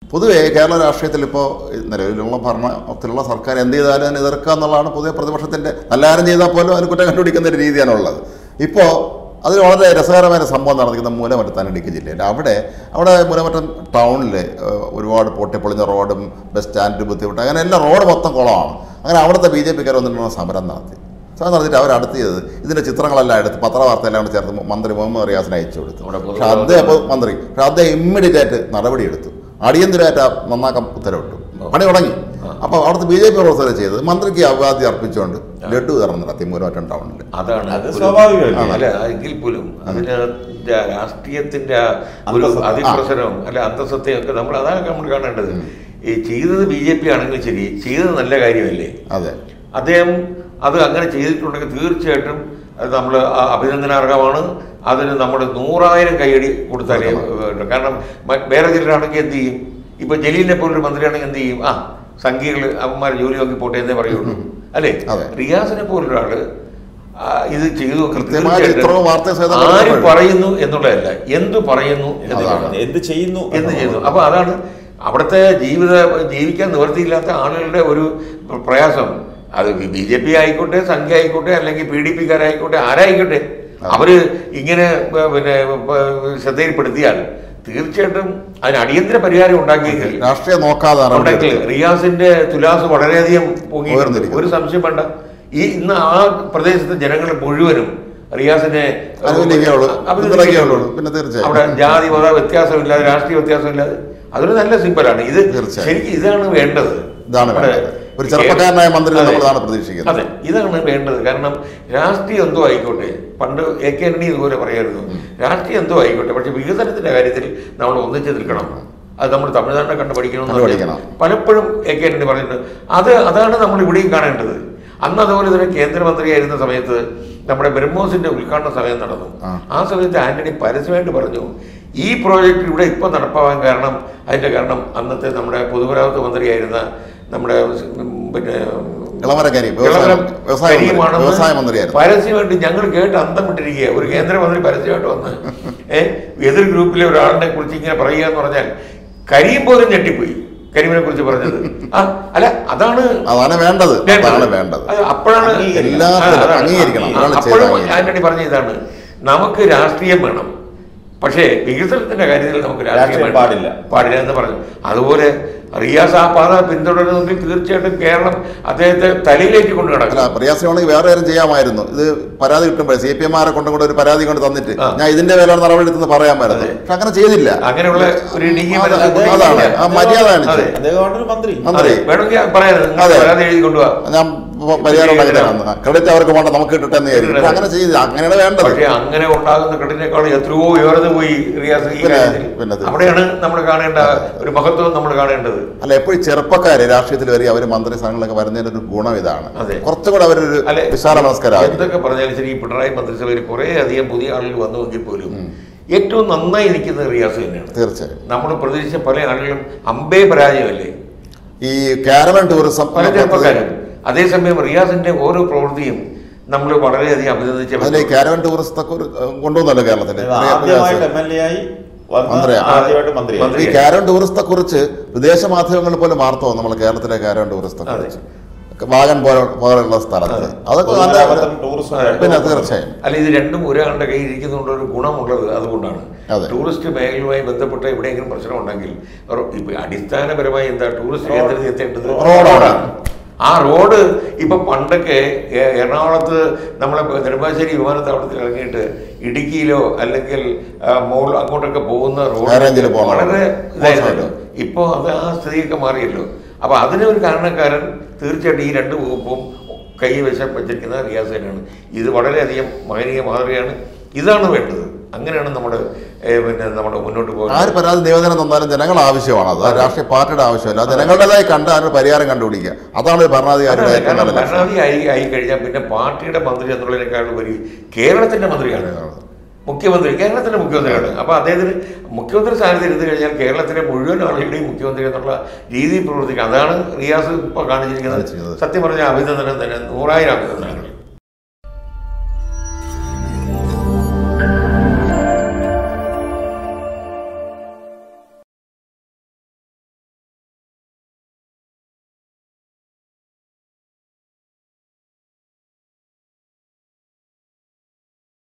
പൊതുവേ കേരള രാഷ്ട്രീയത്തിൽ ഇപ്പോൾ നിലവിലുള്ള ഭരണത്തിലുള്ള സർക്കാർ എന്ത് ചെയ്താലും അതിനെ എതിർക്കുക എന്നുള്ളതാണ് പൊതുവെ പ്രതിപക്ഷത്തിൻ്റെ നല്ല കാര്യം ചെയ്താൽ പോലും അതിന് കുറ്റം കണ്ടുപിടിക്കുന്ന ഒരു രീതിയാണുള്ളത് ഇപ്പോൾ അതിൽ വളരെ രസകരമായ ഒരു സംഭവം നടന്നിരിക്കുന്ന മൂലമറ്റത്താണ് ഇടുക്കി ജില്ലയിൽ അവിടെ അവിടെ മൂലമറ്റം ടൗണിൽ ഒരുപാട് പൊട്ടിപ്പൊളിഞ്ഞ റോഡും ബസ് സ്റ്റാൻഡ് ബുദ്ധിമുട്ട് അങ്ങനെ എല്ലാം റോഡ് മൊത്തം കുളമാണ് അങ്ങനെ അവിടുത്തെ ബി ജെ പിക്കാർ വന്നിട്ടുള്ള സമരം നടത്തി സമരം നടത്തിയിട്ട് അവർ അടുത്ത് ചെയ്തത് ഇതിൻ്റെ ചിത്രങ്ങളെല്ലാം എടുത്ത് പത്രവാർത്തയെല്ലാം കൂടെ ചേർത്ത് മന്ത്രി മുഹമ്മദ് റിയാസിന് അയച്ചു കൊടുത്തു നമ്മുടെ പക്ഷെ അദ്ദേഹം അപ്പോൾ മന്ത്രി പക്ഷെ അദ്ദേഹം ഇമ്മീഡിയറ്റ് ആയിട്ട് നടപടിയെടുത്തു അടിയന്തരമായിട്ട് ആ നന്നാക്കാൻ ഉത്തരവിട്ടു പണി തുടങ്ങി അപ്പോൾ അവിടുത്തെ ബി ജെ പി പ്രവർത്തകർ ചെയ്തത് മന്ത്രിക്ക് അഭിവാദ്യം അർപ്പിച്ചുകൊണ്ട് ലഡു വിതരണം നടത്തി മൂലമറ്റം ടൗണിൽ അതാണ് അത് ഒരു- സ്വാഭാവികമല്ലേ? അല്ല എങ്കിൽ പോലും അതിനകത്ത് ആ രാഷ്ട്രീയത്തിന്റെ ആ ഒരു അന്തസ്സത്ത. അതിപ്രസരവും അല്ല അന്തസ്സത്തെയും ഒക്കെ നമ്മൾ അതാണ് നമ്മൾ കാണേണ്ടത് ഈ ചെയ്തത് ബി ജെ പി ആണെങ്കിലും ശരി ചെയ്തത് നല്ല കാര്യമല്ലേ അതെ അദ്ദേഹം അത് അങ്ങനെ ചെയ്തിട്ടുണ്ടെങ്കിൽ തീർച്ചയായിട്ടും അത് നമ്മൾ അഭിനന്ദനാർഹമാണ് അതിന് നമ്മൾ നൂറായിരം കൈയടി കൊടുത്താലേ വേണ്ടു. കാരണം മ- വേറെ ചിലരാണെങ്കിൽ എന്ത് ചെയ്യും ഇപ്പൊ ജലീലിനെ പോലൊരു മന്ത്രിയാണെങ്കിൽ എന്ത് ചെയ്യും ആ സംഘികൾ അവന്മാർ ജോലി നോക്കി പോട്ടെ എന്നേ പറയുള്ളൂ അല്ലേ അതെ. റിയാസിനെ പോലൊരാള് ആ, ഇത് ചെയ്തു കൃത്യമായ തീർച്ചയായിട്ടും ചിത്രവും വാർത്താ സഹിതം ആര് കൊടുക്കുമ്പോൾ. പറയുന്നു എന്നുള്ളതല്ല എന്ത് പറയുന്നു അതാണ്. എന്നുള്ളതാണ് എന്ത് ചെയ്യുന്നു എന്ത് ചെയ്തു അപ്പൊ അതാണ് അവിടുത്തെ ജീവിത ജീവിക്കാൻ നിവൃത്തിയില്ലാത്ത ആളുകളുടെ ഒരു പ്ര- പ്രയാസം അത് ബി ജെ പി ആയിക്കോട്ടെ സംഖ്യ ആയിക്കോട്ടെ അല്ലെങ്കിൽ പി ഡി പിക്കാരായിക്കോട്ടെ ആരായിക്കോട്ടെ അവര് ഇങ്ങനെ പ- പിന്നെ പ- ശ്രദ്ധയിൽപ്പെടുത്തിയാൽ തീർച്ചയായിട്ടും അതിന് അടിയന്തര പരിഹാരം ഉണ്ടാക്കിയെങ്കിൽ രാഷ്ട്രീയം നോക്കാതെ നടപടി ഉണ്ടെങ്കിൽ എടുത്തു. റിയാസിന്റെ തുലാസ് വളരെയധികം പൊങ്ങി ഉയർന്നിരിക്കുന്നു. ഒരു സംശയം വേണ്ട ഈ ഇന്ന് ആ പ്രദേശത്തെ ജനങ്ങൾ മുഴുവനും റിയാസിനെ അനുകൂലിക്കുകയുള്ളൂ, അഭിനന്ദിക്കുകയുള്ളൂ. പിന്തുണയ്ക്കുകയുള്ളൂ. പിന്നെ തീർച്ചയായും. അവിടെ ജാതി മത വ്യത്യാസമില്ലാതെ രാഷ്ട്രീയ വ്യത്യാസമില്ലാതെ അതൊരു നല്ല സിമ്പലാണ് ഇത് തീർച്ചയായും. ശരിക്കും ഇതാണ് വേണ്ടത് ഇതാണ് നമ്മുടെ വേണ്ടത്. ഒരു ചെറുപ്പക്കാരനായ മന്ത്രി അതെ. നമ്മൾ ഇതാണ് പ്രതീക്ഷിക്കുന്നത്. അതെ ഇതാണ് വേണ്ടത് കാരണം രാഷ്ട്രീയം എന്തോ ആയിക്കോട്ടെ പണ്ട് എ കെ ആന്റണി ഇതുപോലെ പറയായിരുന്നു രാഷ്ട്രീയം എന്തോ ആയിക്കോട്ടെ പക്ഷെ വികസനത്തിന്റെ കാര്യത്തിൽ നമ്മൾ ഒന്നിച്ച് നിൽക്കണം അത് നമ്മൾ തമിഴ്നാടിനെ കണ്ട് പഠിക്കണം കണ്ടു പഠിക്കണം. പലപ്പോഴും എ കെ ആന്റണി പറഞ്ഞിട്ടുണ്ട് അത് അതാണ് നമ്മൾ ഇവിടെയും കാണേണ്ടത് അന്ന് അതുപോലെ തന്നെ കേന്ദ്രമന്ത്രിയായിരുന്ന സമയത്ത് നമ്മുടെ ബ്രഹ്മോസിന്റെ ഉദ്ഘാടന സമയം നടന്നു ആ. ആ സമയത്ത് ആന്റണി പരസ്യമായിട്ട് പറഞ്ഞു ഈ പ്രോജക്റ്റ് ഇവിടെ ഇപ്പൊ നടപ്പാവാൻ കാരണം അതിന്റെ കാരണം അന്നത്തെ നമ്മുടെ പൊതുമരാമത്ത് മന്ത്രിയായിരുന്ന നമ്മുടെ ഉം, പിന്നെ ഇളമര കരീം, വ്യവസായ- ഇളമരം വ്യവസായ മന്ത്രി- കരീമാണെന്ന് വ്യവസായ മന്ത്രിയായിരുന്നു. പരസ്യമായിട്ട് ഞങ്ങൾ കേട്ട് അന്തം വിട്ടിരിക്കുക ഒരു കേന്ദ്രമന്ത്രി പരസ്യമായിട്ട് വന്ന് ഏഹ് എതിർ ഗ്രൂപ്പിലെ ഒരാളിനെ കുറിച്ച് ഇങ്ങനെ പറയുക എന്ന് പറഞ്ഞാൽ കരീം പോലും ഞെട്ടിപ്പോയി കരീമിനെ കുറിച്ച് പറഞ്ഞത് ആ അല്ല അതാണ് അതാണ് വേണ്ടത് വേണ്ടത്. അതാണ് വേണ്ടത് അത് അപ്പോഴാണ് എല്ലാത്തിലും ആ, അതാണ്. അംഗീകരിക്കണം. ആ, ഒരാൾ ചെയ്ത അപ്പോഴും അംഗീകരിക്കണം. ആന്റണി പറഞ്ഞ ഇതാണ് നമുക്ക് രാഷ്ട്രീയം വേണം പക്ഷേ വികസനത്തിന്റെ കാര്യത്തിൽ നമുക്ക് രാഷ്ട്രീയം രാഷ്ട്രീയം വേണ്ട. പാടില്ല. പാടില്ല എന്ന് പറഞ്ഞു അതുപോലെ റിയാസ് ആ പാത പിന്തുടരുന്നെങ്കിൽ തീർച്ചയായിട്ടും കേരളം അദ്ദേഹത്തെ തലയിലേക്ക് കൊണ്ടു അല്ല കിടക്കണം പ്രയാസമാണെങ്കിൽ വേറെ കാര്യം ചെയ്യാമായിരുന്നു ഇത് പരാതി കിട്ടുമ്പോൾ സി പി എംമാരെ കൊണ്ടും കൂടെ ഒരു പരാതി കൊണ്ട് തന്നിട്ട് ആ. ഞാൻ ഇതിന്റെ പേരാണ് നടപടി എടുത്തെന്ന് പറയാമായിരുന്നു പക്ഷെ അങ്ങനെ ചെയ്തില്ല അങ്ങനെയുള്ള ഒരു ഇടുങ്ങിയ അത് മനസ്സ് അതാണ് ഇല്ല. ആ മര്യാദ കാണിച്ചത് അതെ. അദ്ദേഹമാണ് ഒരു മന്ത്രി മന്ത്രി അതെ. വേണമെങ്കിൽ പറയാം നിങ്ങൾ അതെ. പരാതി എഴുതി കൊണ്ടുപോവാ ഞാൻ പ- പരിഹാരം ഉണ്ടാക്കി തരാം ക്രെഡിറ്റ് അവർക്ക് വേണ്ട നമുക്ക് കിട്ടട്ടെ എന്ന് വിചാരിക്കും പക്ഷെ അങ്ങനെ ചെയ്തില്ല അങ്ങനെയാണ് വേണ്ടത് പക്ഷേ അങ്ങനെ ഉണ്ടാകുന്ന കെട്ടിനേക്കാൾ എത്രയോ ഉയർന്നു പോയി റിയാസ് ഈ പിന്നെ- കാര്യത്തിൽ പിന്നെ തീർച്ചയായും. അവിടെയാണ് നമ്മൾ കാണേണ്ട ഒരു മഹത്വം നമ്മൾ കാണേണ്ടത് അല്ല എപ്പോഴും ചെറുപ്പക്കാര് രാഷ്ട്രീയത്തിൽ വരിക അവർ മന്ത്രി സ്ഥാനങ്ങളൊക്കെ വരുന്നതിന്റെ ഒരു ഗുണം ഇതാണ് അതെ. കുറച്ചും കൂടെ അവരൊരു അല്ലെ വിശാല മനസ്കരാകും എന്തൊക്കെ പറഞ്ഞാലും ശരി ഈ പിണറായി മന്ത്രിസഭയിൽ കുറെ അധികം പുതിയ ആളുകൾ വന്നുവെങ്കിൽ പോലും ഏറ്റവും നന്നായി നിൽക്കുന്നത് റിയാസ് തന്നെയാണ് തീർച്ചയായും നമ്മൾ പ്രതീക്ഷിച്ച പല ആളുകളും അമ്പേ പരാജയമല്ലേ ഈ കാരവൻ ടൂറിസം പല ചെറുപ്പക്കാരും അതേസമയം റിയാസിന്റെ ഓരോ പ്രവൃത്തിയും നമ്മൾ വളരെയധികം അഭിനന്ദിച്ച അതിലെ കാരവൻ ടൂറിസത്തെ കൊണ്ടുവന്നല്ലോ കേരളത്തിൽ ആദ്യമായിട്ട് എം എൽ എ ആയി വന്ന മന്ത്രിയാ. ആദ്യമായിട്ട് മന്ത്രിയായി മന്ത്രി. ഈ കാരവൻ ടൂറിസത്തെ കുറിച്ച് വിദേശ മാധ്യമങ്ങളിൽ പോലും വാർത്ത നമ്മൾ കേരളത്തിലെ കാരവൻ ടൂറിസത്തെ കുറിച്ച് വാഗൻ പോലെ പോലുള്ള സ്ഥലത്ത് അതൊക്കെ നല്ല പൊതുമരാമത്തും ടൂറിസവും പിന്നെ തീർച്ചയായും അല്ല ഇത് രണ്ടും ഒരാളുടെ കയ്യിൽ ഇരിക്കുന്നതുകൊണ്ട് ഒരു ഗുണമുള്ളത് അതുകൊണ്ടാണ് അതെ. ടൂറിസ്റ്റ് മേഖലയുമായി ബന്ധപ്പെട്ട എവിടെയെങ്കിലും പ്രശ്നമുണ്ടെങ്കിൽ റോ- ഇപ്പൊ അടിസ്ഥാനപരമായി എന്താ ടൂറിസ്റ്റ് കേന്ദ്രത്തിൽ എത്തേണ്ടത് റോഡാണ്. ആ റോഡ് ഇപ്പൊ പണ്ടൊക്കെ എ- എറണാകുളത്ത് നമ്മളെ നെടുമ്പാശ്ശേരി വിമാനത്താവളത്തിൽ ഇറങ്ങിയിട്ട് ഇടുക്കിയിലോ അല്ലെങ്കിൽ ആ, മോൾ അങ്ങോട്ടൊക്കെ പോകുന്ന ഹൈറേഞ്ചിൽ റോഡ് പോകണം. വളരെ ഇതായിരുന്നല്ലോ ഇപ്പൊ അത് ആ സ്ഥിതിയൊക്കെ മാറിയല്ലോ അപ്പൊ അതിനൊരു കാരണക്കാരൻ തീർച്ചയായിട്ടും ഈ രണ്ട് വകുപ്പും കൈവശം വെച്ചിരിക്കുന്ന റിയാസ് തന്നെയാണ് ഇത് വളരെയധികം മഹനീയ മാതൃകയാണ് ഇതാണ് വേണ്ടത് അങ്ങനെയാണ് നമ്മുടെ ഏ, പിന്നെ നമ്മുടെ മുന്നോട്ട് ആര് പോകുന്നത് പരാതി നിവേദനം തന്നാലും ജനങ്ങൾ ആവശ്യമാണ് അത് രാഷ്ട്രീയ പാർട്ടിയുടെ ആവശ്യമല്ല അത് ജനങ്ങളുടേതായി കണ്ട് അതിന് പരിഹാരം കണ്ടുപിടിക്കുക അതാണ് ഒരു ഭരണാധികാരിയുടെ അതെ, ഏറ്റവും കാരണം നല്ല ലക്ഷ്യം ഭരണാധി ആയി ആയി കഴിഞ്ഞാൽ പിന്നെ പാർട്ടിയുടെ മന്ത്രി എന്നുള്ളതിനേക്കാൾ ഉപരി കേരളത്തിന്റെ മന്ത്രിയാണ് മുഖ്യമന്ത്രി കേരളത്തിന്റെ മുഖ്യമന്ത്രിയാണ് അപ്പൊ അദ്ദേഹത്തിന് മുഖ്യമന്ത്രി സ്ഥാനത്ത് ഇരുന്ന് കഴിഞ്ഞാൽ കേരളത്തിലെ മുഴുവൻ ആളുകളുടെയും മുഖ്യമന്ത്രി എന്നുള്ള രീതിയിൽ പ്രവർത്തിക്കുക അതാണ് റിയാസ് ഇപ്പൊ കാണിച്ചിരിക്കുന്നത് കാണിച്ചിരിക്കുന്നത്. സത്യം പറഞ്ഞ അഭിനന്ദനം തന്നെ നൂറായിരം അഭിനന്ദനങ്ങൾ